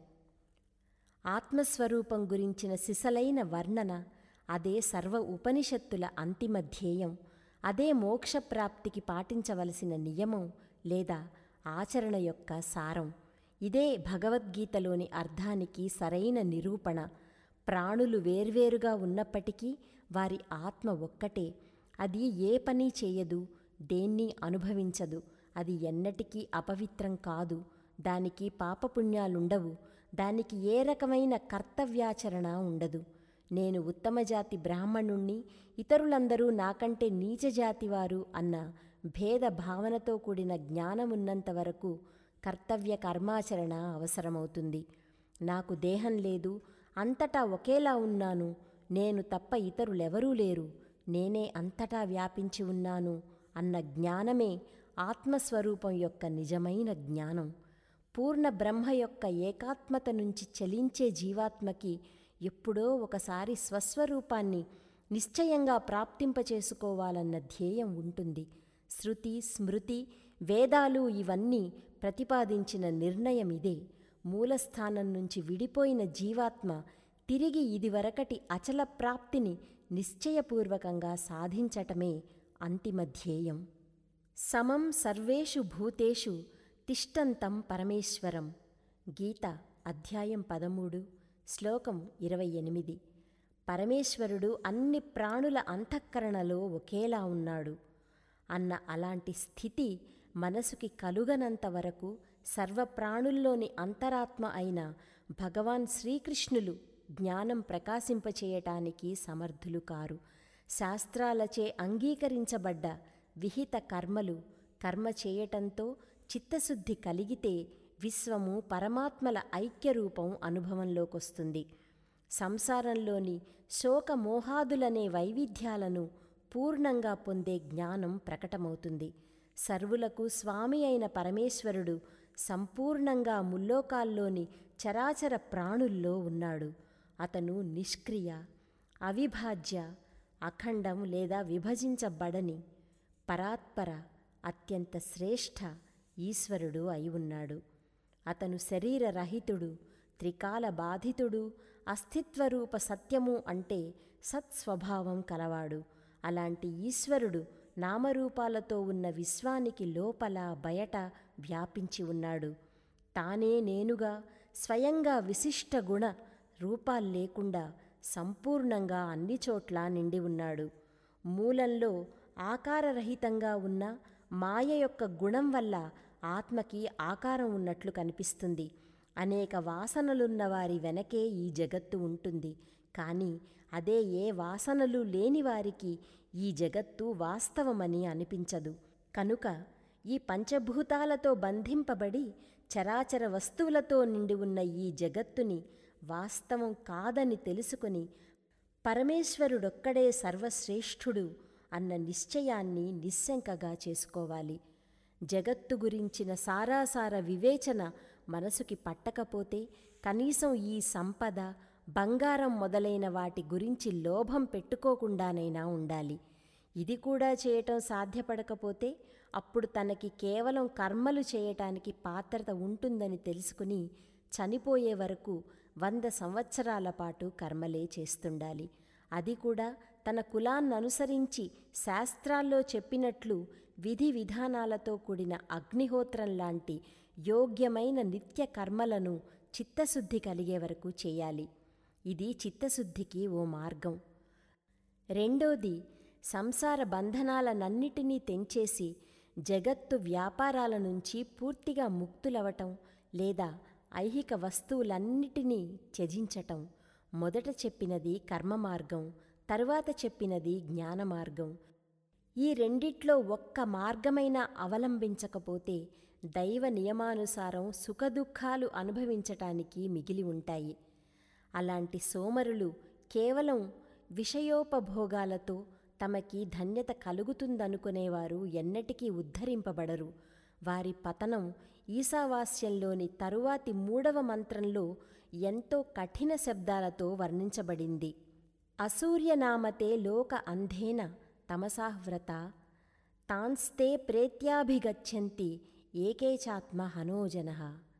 ఆత్మస్వరూపం గురించిన సిసలైన వర్ణన అదే సర్వ ఉపనిషత్తుల అంతిమ ధ్యేయం అదే మోక్షప్రాప్తికి పాటించవలసిన నియమం లేదా ఆచరణ యొక్క సారం ఇదే భగవద్గీతలోని అర్థానికి సరైన నిరూపణ ప్రాణులు వేర్వేరుగా ఉన్నప్పటికీ వారి ఆత్మ ఒక్కటే అది ఏ పని చేయదు దేన్ని అనుభవించదు అది ఎన్నటికీ అపవిత్రం కాదు దానికి పాపపుణ్యాలుండవు దానికి ఏ రకమైన కర్తవ్యాచరణ ఉండదు నేను ఉత్తమ జాతి బ్రాహ్మణుణ్ణి ఇతరులందరూ నాకంటే నీచ జాతివారు అన్న భేద భావనతో కూడిన జ్ఞానమున్నంత వరకు కర్తవ్య కర్మాచరణ అవసరమవుతుంది నాకు దేహం లేదు అంతటా ఒకేలా ఉన్నాను నేను తప్ప ఇతరులెవరూ లేరు నేనే అంతటా వ్యాపించి ఉన్నాను అన్న జ్ఞానమే ఆత్మస్వరూపం యొక్క నిజమైన జ్ఞానం పూర్ణ బ్రహ్మ యొక్క ఏకాత్మత నుంచి చలించే జీవాత్మకి ఎప్పుడో ఒకసారి స్వస్వరూపాన్ని నిశ్చయంగా ప్రాప్తింపచేసుకోవాలన్న ధ్యేయం ఉంటుంది శృతి స్మృతి వేదాలు ఇవన్నీ ప్రతిపాదించిన నిర్ణయం ఇదే మూలస్థానం నుంచి విడిపోయిన జీవాత్మ తిరిగి ఇదివరకటి అచల ప్రాప్తిని నిశ్చయపూర్వకంగా సాధించటమే అంతిమ ధ్యేయం సమం సర్వేషు భూతేషు తిష్టంతం పరమేశ్వరం గీత అధ్యాయం పదమూడు శ్లోకం ఇరవై ఎనిమిది పరమేశ్వరుడు అన్ని ప్రాణుల అంతఃకరణలో ఒకేలా ఉన్నాడు అన్న అలాంటి స్థితి మనసుకి కలుగనంత వరకు సర్వప్రాణుల్లోని అంతరాత్మ అయిన భగవాన్ శ్రీకృష్ణులు జ్ఞానం ప్రకాశింపచేయటానికి సమర్థులు కారు శాస్త్రాలచే అంగీకరించబడ్డ విహిత కర్మలు కర్మ చేయటంతో చిత్తశుద్ధి కలిగితే విశ్వము పరమాత్మల ఐక్యరూపం అనుభవంలోకొస్తుంది సంసారంలోని శోకమోహాదులనే వైవిధ్యాలను పూర్ణంగా పొందే జ్ఞానం ప్రకటమవుతుంది సర్వులకు స్వామి అయిన పరమేశ్వరుడు సంపూర్ణంగా ముల్లోకాల్లోని చరాచర ప్రాణుల్లో ఉన్నాడు అతను నిష్క్రియ అవిభాజ్య అఖండం లేదా విభజించబడని పరాత్పర అత్యంత శ్రేష్ఠ ఈశ్వరుడు అయి ఉన్నాడు అతను శరీరరహితుడు త్రికాల బాధితుడు అస్తిత్వరూప సత్యము అంటే సత్స్వభావం కలవాడు అలాంటి ఈశ్వరుడు నామరూపాలతో ఉన్న విశ్వానికి లోపల బయట వ్యాపించి ఉన్నాడు తానే నేనుగా స్వయంగా విశిష్ట గుణ రూపాల్లేకుండా సంపూర్ణంగా అన్ని చోట్ల నిండి ఉన్నాడు మూలంలో ఆకారరహితంగా ఉన్న మాయ యొక్క గుణం వల్ల ఆత్మకి ఆకారం ఉన్నట్లు కనిపిస్తుంది అనేక వాసనలున్న వారి వెనకే ఈ జగత్తు ఉంటుంది కానీ అదే ఏ వాసనలు లేని వారికి ఈ జగత్తు వాస్తవమని అనిపించదు కనుక ఈ పంచభూతాలతో బంధింపబడి చరాచర వస్తువులతో నిండి ఉన్న ఈ జగత్తుని వాస్తవం కాదని తెలుసుకొని పరమేశ్వరుడొక్కడే సర్వశ్రేష్ఠుడు అన్న నిశ్చయాన్ని నిశ్శంకగా చేసుకోవాలి జగత్తు గురించిన సారాసార వివేచన మనసుకి పట్టకపోతే కనీసం ఈ సంపద బంగారం మొదలైన వాటి గురించి లోభం పెట్టుకోకుండానైనా ఉండాలి ఇది కూడా చేయటం సాధ్యపడకపోతే అప్పుడు తనకి కేవలం కర్మలు చేయటానికి పాత్రత ఉంటుందని తెలుసుకుని చనిపోయే వరకు వంద సంవత్సరాల పాటు కర్మలే చేస్తుండాలి అది కూడా తన కులాన్ని అనుసరించి శాస్త్రాల్లో చెప్పినట్లు విధి విధానాలతో కూడిన అగ్నిహోత్రం లాంటి యోగ్యమైన నిత్య కర్మలను చిత్తశుద్ధి కలిగే వరకు చేయాలి ఇది చిత్తశుద్ధికి ఓ మార్గం రెండోది సంసార బంధనాలనన్నిటినీ తెంచేసి జగత్తు వ్యాపారాల నుంచి పూర్తిగా ముక్తులవటం లేదా ఐహిక వస్తువులన్నిటినీ త్యజించటం మొదట చెప్పినది కర్మ మార్గం తరువాత చెప్పినది జ్ఞాన మార్గం ఈ రెండిట్లో ఒక్క మార్గమైనా అవలంబించకపోతే దైవ నియమానుసారం సుఖదుఖాలు అనుభవించటానికి మిగిలి ఉంటాయి అలాంటి సోమరులు కేవలం విషయోపభోగాలతో తమకి ధన్యత కలుగుతుందనుకునేవారు ఎన్నటికీ ఉద్ధరింపబడరు వారి పతనం ఈశావాస్యంలోని తరువాతి మూడవ మంత్రంలో ఎంతో కఠిన శబ్దాలతో వర్ణించబడింది అసూర్యనామతే లోక అంధేన తమసాహ్వ్రత తాన్స్తే ప్రేత్యాభిగచ్చంతి ఏకేచాత్మ హనోజన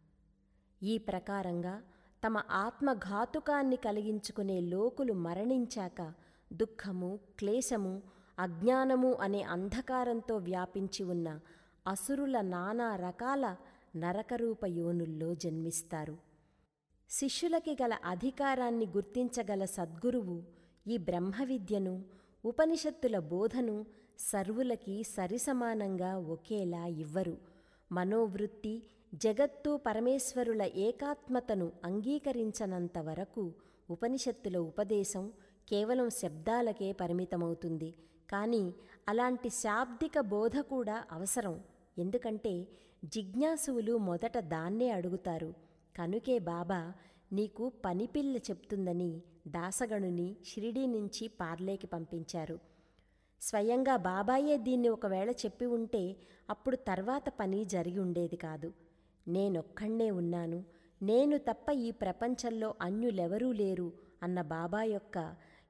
ఈ ప్రకారంగా తమ ఆత్మఘాతుకాన్ని కలిగించుకునే లోకులు మరణించాక దుఃఖము క్లేశము అజ్ఞానము అనే అంధకారంతో వ్యాపించి ఉన్న అసురుల నానా రకాల నరకరూప యోనుల్లో జన్మిస్తారు శిష్యులకి గల అధికారాన్ని గుర్తించగల సద్గురువు ఈ బ్రహ్మ విద్యను ఉపనిషత్తుల బోధను సర్వులకి సరిసమానంగా ఒకేలా ఇవ్వరు మనోవృత్తి జగత్తు పరమేశ్వరుల ఏకాత్మతను అంగీకరించనంత వరకు ఉపనిషత్తుల ఉపదేశం కేవలం శబ్దాలకే పరిమితమవుతుంది కానీ అలాంటి శాబ్దిక బోధ కూడా అవసరం ఎందుకంటే జిజ్ఞాసువులు మొదట దాన్నే అడుగుతారు కనుకే బాబా నీకు పనిపిల్ల చెప్తుందని దాసగణుని షిరిడీ నుంచి పార్లేకి పంపించారు స్వయంగా బాబాయే దీన్ని ఒకవేళ చెప్పి ఉంటే అప్పుడు తర్వాత పని జరిగి ఉండేది కాదు నేనొక్కడే ఉన్నాను నేను తప్ప ఈ ప్రపంచంలో అన్యులెవరూ లేరు అన్న బాబా యొక్క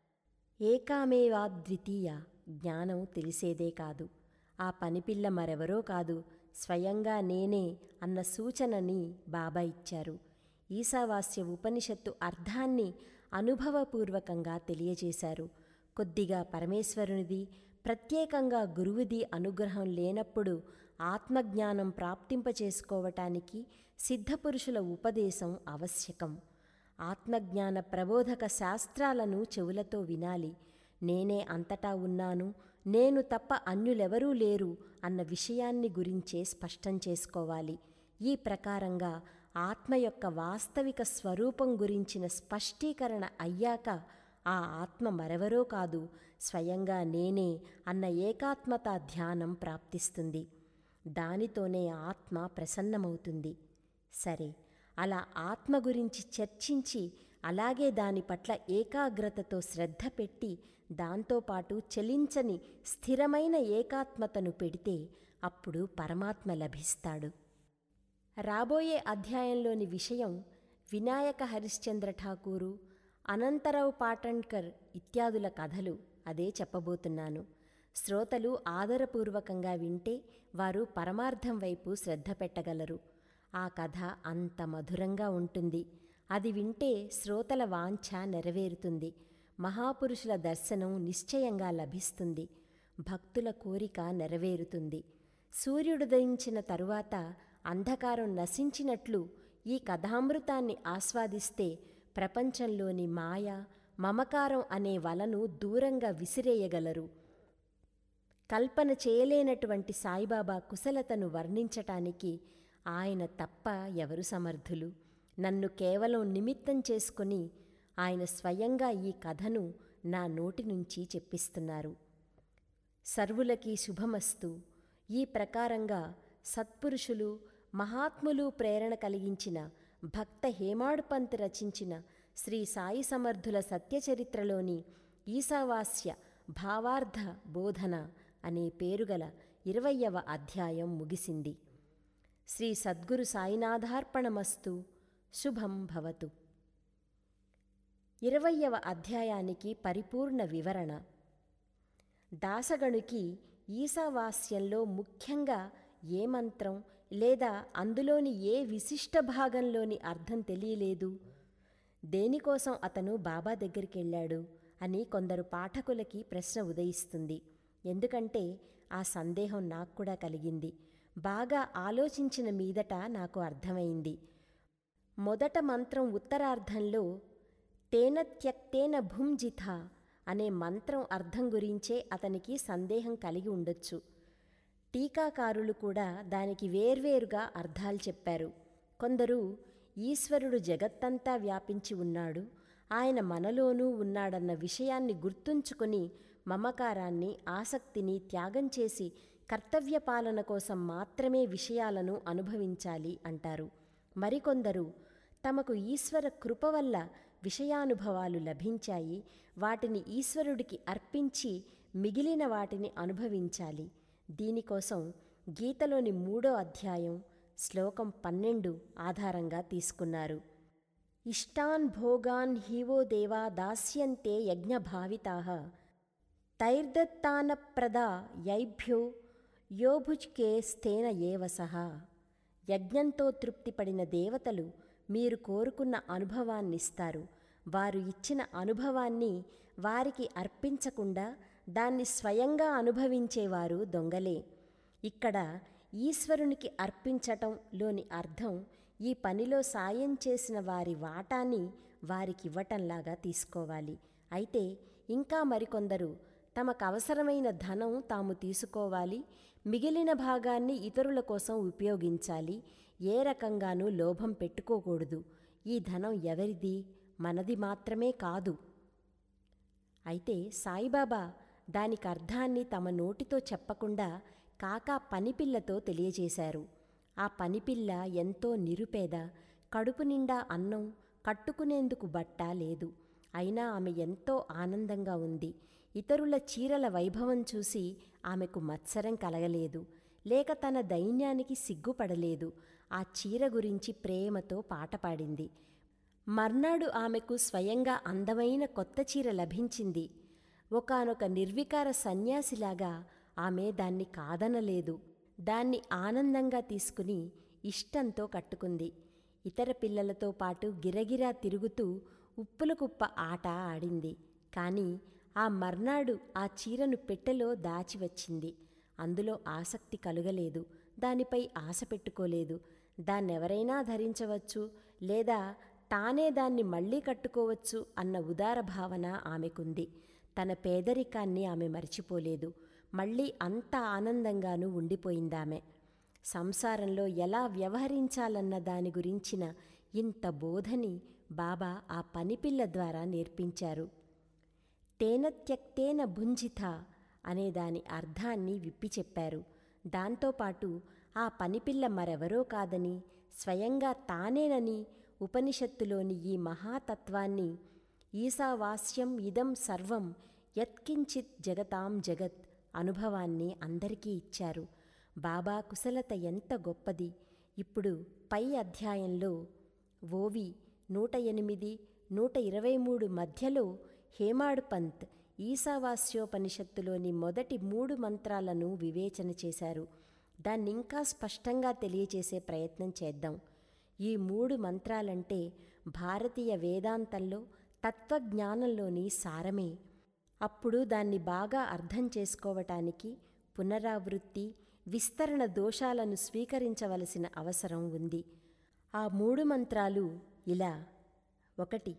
ఏకామేవాద్వితీయ జ్ఞానం తెలిసేదే కాదు ఆ పనిపిల్ల మరెవరో కాదు స్వయంగా నేనే అన్న సూచనని బాబా ఇచ్చారు ఈశావాస్య ఉపనిషత్తు అర్థాన్ని అనుభవపూర్వకంగా తెలియజేశారు కొద్దిగా పరమేశ్వరునిది ప్రత్యేకంగా గురువుది అనుగ్రహం లేనప్పుడు ఆత్మజ్ఞానం ప్రాప్తింపచేసుకోవటానికి సిద్ధపురుషుల ఉపదేశం ఆవశ్యకం ఆత్మజ్ఞాన ప్రబోధక శాస్త్రాలను చెవులతో వినాలి నేనే అంతటా ఉన్నాను నేను తప్ప అన్యులెవరూ లేరు అన్న విషయాన్ని గురించే స్పష్టం చేసుకోవాలి ఈ ప్రకారంగా ఆత్మ యొక్క వాస్తవిక స్వరూపం గురించిన స్పష్టీకరణ అయ్యాక ఆ ఆత్మ మరెవరో కాదు స్వయంగా నేనే అన్న ఏకాత్మత ధ్యానం ప్రాప్తిస్తుంది దానితోనే ఆత్మ ప్రసన్నమవుతుంది సరే అలా ఆత్మ గురించి చర్చించి అలాగే దాని పట్ల ఏకాగ్రతతో శ్రద్ధ పెట్టి దాంతోపాటు చలించని స్థిరమైన ఏకాత్మతను పెడితే అప్పుడు పరమాత్మ లభిస్తాడు రాబోయే అధ్యాయంలోని విషయం వినాయక హరిశ్చంద్ర ఠాకూరు అనంతరావు పాటణ్కర్ ఇత్యాదుల కథలు అదే చెప్పబోతున్నాను శ్రోతలు ఆదరపూర్వకంగా వింటే వారు పరమార్థం వైపు శ్రద్ధ పెట్టగలరు ఆ కథ అంత మధురంగా ఉంటుంది అది వింటే శ్రోతల వాంఛ నెరవేరుతుంది మహాపురుషుల దర్శనం నిశ్చయంగా లభిస్తుంది భక్తుల కోరిక నెరవేరుతుంది సూర్యుడుదయించిన తరువాత అంధకారం నశించినట్లు ఈ కథామృతాన్ని ఆస్వాదిస్తే ప్రపంచంలోని మాయ మమకారం అనే వలను దూరంగా విసిరేయగలరు కల్పన చేయలేనటువంటి సాయిబాబా కుశలతను వర్ణించటానికి ఆయన తప్ప ఎవరు సమర్థులు నన్ను కేవలం నిమిత్తం చేసుకుని ఆయన స్వయంగా ఈ కథను నా నోటి నుంచి చెప్పిస్తున్నారు సర్వులకి శుభమస్తు ఈ ప్రకారంగా సత్పురుషులు మహాత్ములు ప్రేరణ కలిగించిన భక్త హేమాడుపంత్ రచించిన శ్రీ సాయి సమర్థుల సత్యచరిత్రలోని ఈశావాస్య భావార్థ బోధన అనే పేరుగల ఇరవయ్యవ అధ్యాయం ముగిసింది శ్రీ సద్గురు సాయినాథార్పణమస్తు శుభం భవతు ఇరవయ్యవ అధ్యాయానికి పరిపూర్ణ వివరణ దాసగణుకి ఈశావాస్యంలో ముఖ్యంగా ఏ మంత్రం లేదా అందులోని ఏ విశిష్ట భాగంలోని అర్థం తెలియలేదు దేనికోసం అతను బాబా దగ్గరికి వెళ్ళాడు అని కొందరు పాఠకులకి ప్రశ్న ఉదయిస్తుంది ఎందుకంటే ఆ సందేహం నాకు కూడా కలిగింది బాగా ఆలోచించిన మీదట నాకు అర్థమైంది మొదట మంత్రం ఉత్తరార్ధంలో తేన త్యక్తేన భుంజిథ అనే మంత్రం అర్థం గురించే అతనికి సందేహం కలిగి ఉండొచ్చు టీకాకారులు కూడా దానికి వేర్వేరుగా అర్థాలు చెప్పారు కొందరు ఈశ్వరుడు జగత్తంతా వ్యాపించి ఉన్నాడు ఆయన మనలోనూ ఉన్నాడన్న విషయాన్ని గుర్తుంచుకొని మమకారాన్ని ఆసక్తిని త్యాగం చేసి కర్తవ్య పాలన కోసం మాత్రమే విషయాలను అనుభవించాలి అంటారు మరికొందరు తమకు ఈశ్వర కృప వల్ల విషయానుభవాలు లభించాయి వాటిని ఈశ్వరుడికి అర్పించి మిగిలిన వాటిని అనుభవించాలి దీనికోసం గీతలోని మూడో అధ్యాయం శ్లోకం పన్నెండు ఆధారంగా తీసుకున్నారు ఇష్టాన్ భోగాన్ హీవో దేవా దాస్యంతే యజ్ఞభావితా తైర్దత్తానప్రదా యైభ్యో యోభుజ్కే స్థేన ఏవ సహా యజ్ఞంతో తృప్తిపడిన దేవతలు మీరు కోరుకున్న అనుభవాన్నిస్తారు వారు ఇచ్చిన అనుభవాన్ని వారికి అర్పించకుండా దాన్ని స్వయంగా అనుభవించేవారు దొంగలే ఇక్కడ ఈశ్వరునికి అర్పించటంలోని అర్థం ఈ పనిలో సాయం చేసిన వారి వాటాని వారికివ్వటంలాగా తీసుకోవాలి అయితే ఇంకా మరికొందరు తమకు అవసరమైన ధనం తాము తీసుకోవాలి మిగిలిన భాగాన్ని ఇతరుల కోసం ఉపయోగించాలి ఏ రకంగానూ లోభం పెట్టుకోకూడదు ఈ ధనం ఎవరిది మనది మాత్రమే కాదు అయితే సాయిబాబా దానికి అర్థాన్ని తమ నోటితో చెప్పకుండా కాకా పనిపిల్లతో తెలియజేశారు ఆ పనిపిల్ల ఎంతో నిరుపేద కడుపు నిండా అన్నం కట్టుకునేందుకు బట్ట లేదు అయినా ఆమె ఎంతో ఆనందంగా ఉంది ఇతరుల చీరల వైభవం చూసి ఆమెకు మత్సరం కలగలేదు లేక తన దైన్యానికి సిగ్గుపడలేదు ఆ చీర గురించి ప్రేమతో పాట పాడింది మర్నాడు ఆమెకు స్వయంగా అందమైన కొత్త చీర లభించింది ఒకానొక నిర్వికార సన్యాసిలాగా ఆమె దాన్ని కాదనలేదు దాన్ని ఆనందంగా తీసుకుని ఇష్టంతో కట్టుకుంది ఇతర పిల్లలతో పాటు గిరగిరా తిరుగుతూ ఉప్పుల కుప్ప ఆట ఆడింది కానీ ఆ మర్నాడు ఆ చీరను పెట్టెలో దాచి వచ్చింది అందులో ఆసక్తి కలుగలేదు దానిపై ఆశ పెట్టుకోలేదు దాన్నెవరైనా ధరించవచ్చు లేదా తానే దాన్ని మళ్ళీ కట్టుకోవచ్చు అన్న ఉదార భావన ఆమెకుంది తన పేదరికాన్ని ఆమె మరిచిపోలేదు మళ్ళీ అంత ఆనందంగానూ ఉండిపోయిందామె సంసారంలో ఎలా వ్యవహరించాలన్న దాని గురించిన ఇంత బోధని బాబా ఆ పనిపిల్ల ద్వారా నేర్పించారు తేన త్యక్తేన భుంజిత అనే దాని అర్థాన్ని విప్పి చెప్పారు దాంతోపాటు ఆ పనిపిల్ల మరెవరో కాదని స్వయంగా తానేనని ఉపనిషత్తులోని ఈ మహాతత్వాన్ని ఈశావాస్యం ఇదం సర్వం యత్కించిత్ జగతాం జగత్ అనుభవాన్ని అందరికీ ఇచ్చారు బాబా కుశలత ఎంత గొప్పది ఇప్పుడు పై అధ్యాయంలో ఓవి నూట ఎనిమిది నూట ఇరవై మూడు మధ్యలో హేమాడ్ పంత్ ఈశావాస్యోపనిషత్తులోని మొదటి మూడు మంత్రాలను వివేచన చేశారు దాన్నింకా స్పష్టంగా తెలియచేసే ప్రయత్నం చేద్దాం ఈ మూడు మంత్రాలంటే భారతీయ వేదాంతంలో తత్వజ్ఞానంలోని సారమే అప్పుడు దాన్ని బాగా అర్థం చేసుకోవటానికి పునరావృత్తి విస్తరణ దోషాలను స్వీకరించవలసిన అవసరం ఉంది ఆ మూడు మంత్రాలు ఇలా ఒకటి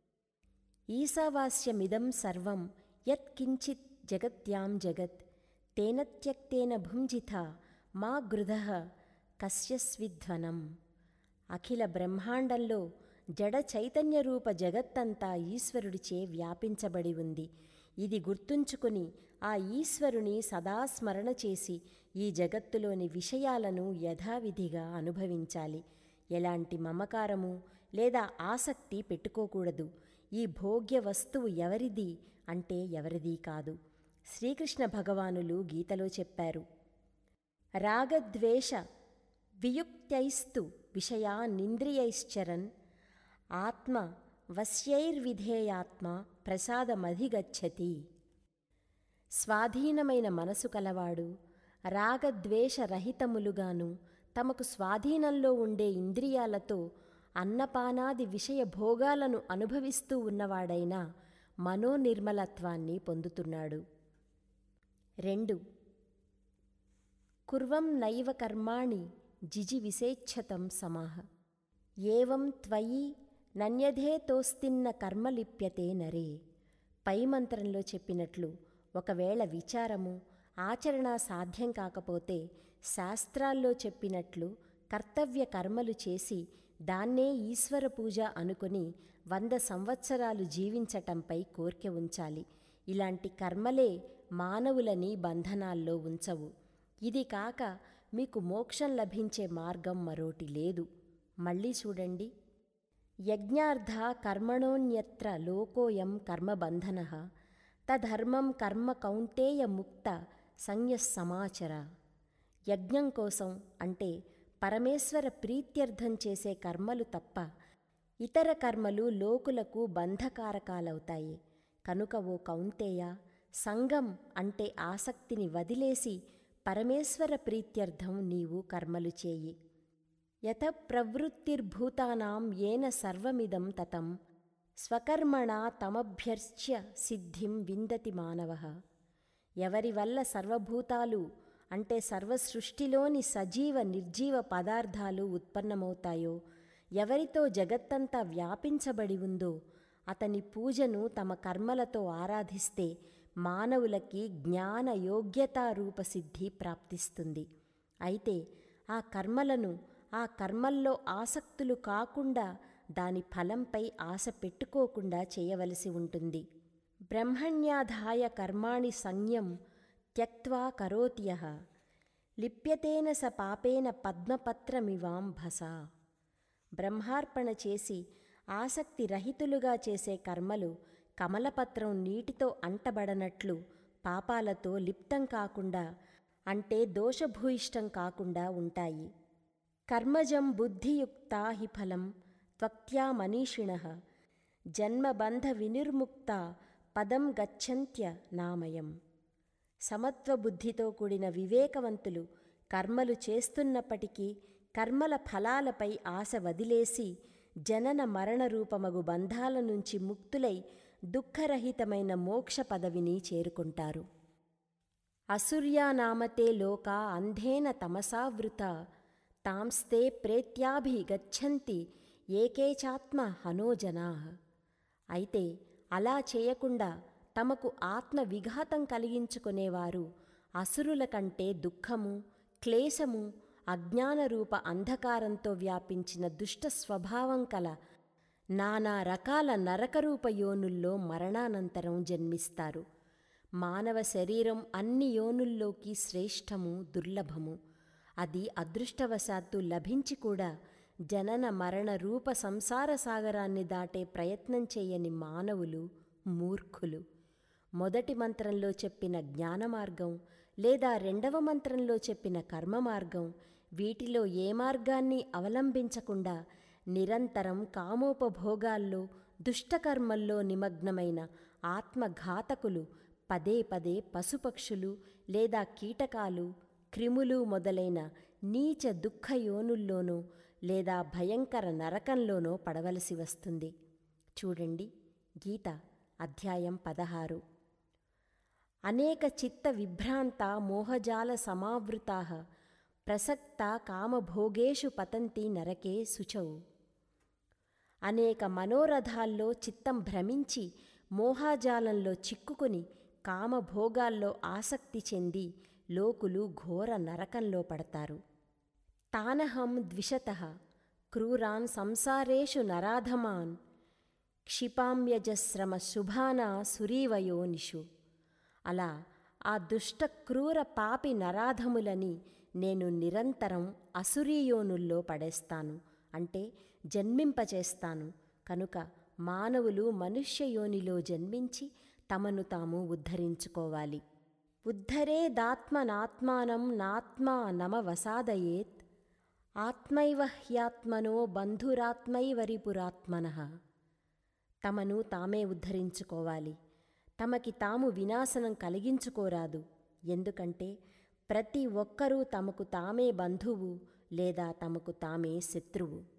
ఈశావాస్యమిదం సర్వం యత్కించిత్ జగత్యాం జగత్ తేన త్యక్తేన భుంజిత మా గృధ కస్యస్విధ్వనం అఖిల బ్రహ్మాండంలో జడ చైతన్య రూప జగత్తంతా ఈశ్వరుడిచే వ్యాపించబడి ఉంది ఇది గుర్తుంచుకుని ఆ ఈశ్వరుని సదా స్మరణ చేసి ఈ జగత్తులోని విషయాలను యథావిధిగా అనుభవించాలి ఎలాంటి మమకారము లేదా ఆసక్తి పెట్టుకోకూడదు ఈ భోగ్య వస్తువు ఎవరిది అంటే ఎవరిది కాదు శ్రీకృష్ణ భగవానులు గీతలో చెప్పారు రాగద్వేష వియుక్తైస్తు విషయా నింద్రియైశ్చరన్ ఆత్మ వశ్యైర్విధేయాత్మ ప్రసాదమధిగచ్చతి స్వాధీనమైన మనసు కలవాడు రాగద్వేషరహితములుగాను తమకు స్వాధీనంలో ఉండే ఇంద్రియాలతో అన్నపానాది విషయ భోగాలను అనుభవిస్తూ ఉన్నవాడైనా మనోనిర్మలత్వాన్ని పొందుతున్నాడు రెండు కుర్వం నైవ కర్మాణి జిజి విసేచ్ఛతం సమాహ ఏవం త్వయి నన్యధేతోస్తిన్న కర్మలిప్యతే నరే పై మంత్రంలో చెప్పినట్లు ఒకవేళ విచారము ఆచరణ సాధ్యం కాకపోతే శాస్త్రాల్లో చెప్పినట్లు కర్తవ్య కర్మలు చేసి దాన్నే ఈశ్వర పూజ అనుకుని వంద సంవత్సరాలు జీవించటంపై కోర్కె ఉంచాలి ఇలాంటి కర్మలే మానవులని బంధనాల్లో ఉంచవు ఇది కాక మీకు మోక్షం లభించే మార్గం మరోటి లేదు మళ్ళీ చూడండి యజ్ఞార్థ కర్మణోన్యత్ర లోకోయం కర్మబంధన తధర్మం కర్మ కౌంటేయ ముక్త సంయస్సమాచర యజ్ఞం కోసం అంటే పరమేశ్వర ప్రీత్యర్థం చేసే కర్మలు తప్ప ఇతర కర్మలు లోకులకు బంధకారకాలవుతాయి కనుక ఓ కౌంతేయ సంగం అంటే ఆసక్తిని వదిలేసి పరమేశ్వర ప్రీత్యర్థం నీవు కర్మలు చేయి యత ప్రవృత్తిర్భూతానాం ఏన సర్వమిదం తతం స్వకర్మణా తమభ్యర్చ్య సిద్ధిం విందతి మానవ ఎవరి వల్ల సర్వభూతాలు అంటే సర్వసృష్టిలోని సజీవ నిర్జీవ పదార్థాలు ఉత్పన్నమవుతాయో ఎవరితో జగత్తంతా వ్యాపించబడి ఉందో అతని పూజను తమ కర్మలతో ఆరాధిస్తే మానవులకి జ్ఞాన యోగ్యతారూప సిద్ధి ప్రాప్తిస్తుంది అయితే ఆ కర్మలను ఆ కర్మల్లో ఆసక్తులు కాకుండా దాని ఫలంపై ఆశ పెట్టుకోకుండా చేయవలసి ఉంటుంది బ్రహ్మణ్యాధాయ కర్మాణి సంజ్ఞం త్యక్వా కరోత్యః లిప్యతేన స పాపేన పద్మపత్రమివాం భస బ్రహ్మార్పణ చేసి ఆసక్తి రహితులుగా చేసే కర్మలు కమలపత్రం నీటితో అంటబడనట్లు పాపాలతో లిప్తం కాకుండా అంటే దోషభూయిష్టం కాకుండా ఉంటాయి కర్మజం బుద్ధియుక్తా హి ఫలం త్వక్త్యా మనీషిణ జన్మబంధ వినిర్ముక్త పదం గచ్చంత్య నామయం సమత్వ బుద్ధితో కూడిన వివేకవంతులు కర్మలు చేస్తున్నప్పటికీ కర్మల ఫలాలపై ఆశ వదిలేసి జనన మరణ రూపమగు బంధాల నుంచి ముక్తులై దుఃఖరహితమైన మోక్ష పదవిని చేరుకుంటారు అసూర్యానామతే లోకా అంధేన తమసావృత తాంస్తే ప్రేత్యాభిగచ్చంతి ఏకేచాత్మ హనోజనా అయితే అలా చేయకుండా తమకు ఆత్మ విఘాతం కలిగించుకునేవారు అసురుల కంటే దుఃఖము క్లేశము అజ్ఞానరూప అంధకారంతో వ్యాపించిన దుష్ట స్వభావం కల నానా రకాల నరకరూప యోనుల్లో మరణానంతరం జన్మిస్తారు మానవ శరీరం అన్ని యోనుల్లోకి శ్రేష్టము దుర్లభము అది అదృష్టవశాత్తు లభించి కూడా జనన మరణ రూప సంసార సాగరాన్ని దాటే ప్రయత్నం చేయని మానవులు మూర్ఖులు మొదటి మంత్రంలో చెప్పిన జ్ఞాన మార్గం లేదా రెండవ మంత్రంలో చెప్పిన కర్మ మార్గం వీటిలో ఏ మార్గాన్ని అవలంబించకుండా నిరంతరం కామోపభోగాల్లో దుష్టకర్మల్లో నిమగ్నమైన ఆత్మఘాతకులు పదే పదే పశుపక్షులు లేదా కీటకాలు క్రిములు మొదలైన నీచ దుఃఖయోనుల్లోనో లేదా భయంకర నరకంలోనో పడవలసి వస్తుంది చూడండి గీత అధ్యాయం పదహారు అనేక చిత్త విభ్రాంత మోహజాల సమావృతా ప్రసక్త కామభోగేషు పతంతి నరకే శుచౌ అనేక మనోరథాల్లో చిత్తం భ్రమించి మోహాజాలంలో చిక్కుకుని కామభోగాల్లో ఆసక్తి చెంది లోకులు ఘోర నరకంలో పడతారు తానహం ద్విషత క్రూరాన్ సంసారేషు నరాధమాన్ క్షిపామ్యజశ్రమ శుభానా సురీవయోనిషు అలా ఆ దుష్ట క్రూర పాపి నరాధములని నేను నిరంతరం అసురీయోనుల్లో పడేస్తాను అంటే జన్మింపచేస్తాను కనుక మానవులు మనుష్యయోనిలో జన్మించి తమను తాము ఉద్ధరించుకోవాలి ఉద్ధరేదాత్మనాత్మానం నాత్మా నమవసాదయేత్ ఆత్మైవ హ్యాత్మనో బంధురాత్మైవరిపురాత్మన తమను తామే ఉద్ధరించుకోవాలి తమకి తాము వినాశనం కలిగించుకోరాదు ఎందుకంటే ప్రతి ఒక్కరూ తమకు తామే బంధువు లేదా తమకు తామే శత్రువు